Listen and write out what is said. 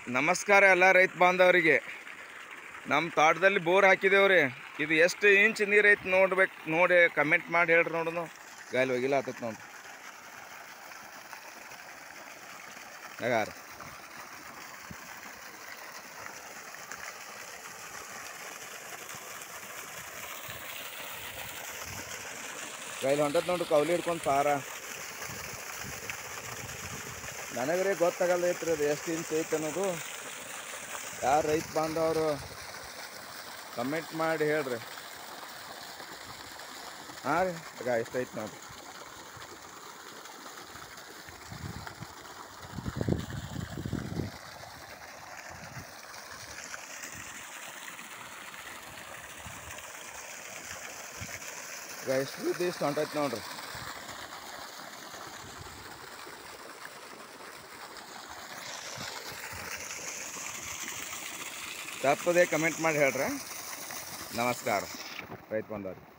ನಮಸ್ಕಾರ ಎಲ್ಲ ರೈತ ಬಾಂಧವರಿಗೆ ನಮ್ಮ ತೋಟದಲ್ಲಿ ಬೋರ್ ಹಾಕಿದೇವ್ರಿ ಇದು ಎಷ್ಟು ಇಂಚ್ ನೀರು ಐತಿ ನೋಡ್ಬೇಕು ನೋಡಿ ಕಮೆಂಟ್ ಮಾಡಿ ಹೇಳ್ರಿ ನೋಡೋಣ ಗಾಯಲ್ಲಿ ಹೋಗಿಲ್ಲ ಆತತ್ ನೋಡಿ ಯಾಗಾರ ಕೈಲಿ ಹೊಂಟತ್ ನೋಡ್ರಿ ಕೌಲಿ ಹಿಡ್ಕೊಂಡು ಪಾರ ನನಗ್ರಿ ಗೊತ್ತಾಗಲ್ಲ ಐತ್ರಿ ಅದು ಎಷ್ಟು ಇಂಚ್ ಐತೆ ಅನ್ನೋದು ಯಾರು ರೈತ ಬಾಂಧವರು ಕಮೆಂಟ್ ಮಾಡಿ ಹೇಳ್ರಿ ಹಾಂ ರೀ ಈಗ ಎಷ್ಟೈತೆ ನೋಡ್ರಿ ಈಗ ಎಷ್ಟು ರೀತಿ ಇಷ್ಟು ಹೊಂಟೈತೆ ನೋಡ್ರಿ ತಪ್ಪದೆ ಕಮೆಂಟ್ ಮಾಡಿ ಹೇಳ್ರಿ ನಮಸ್ಕಾರ ರೈತ ಬಂದವ್ರಿ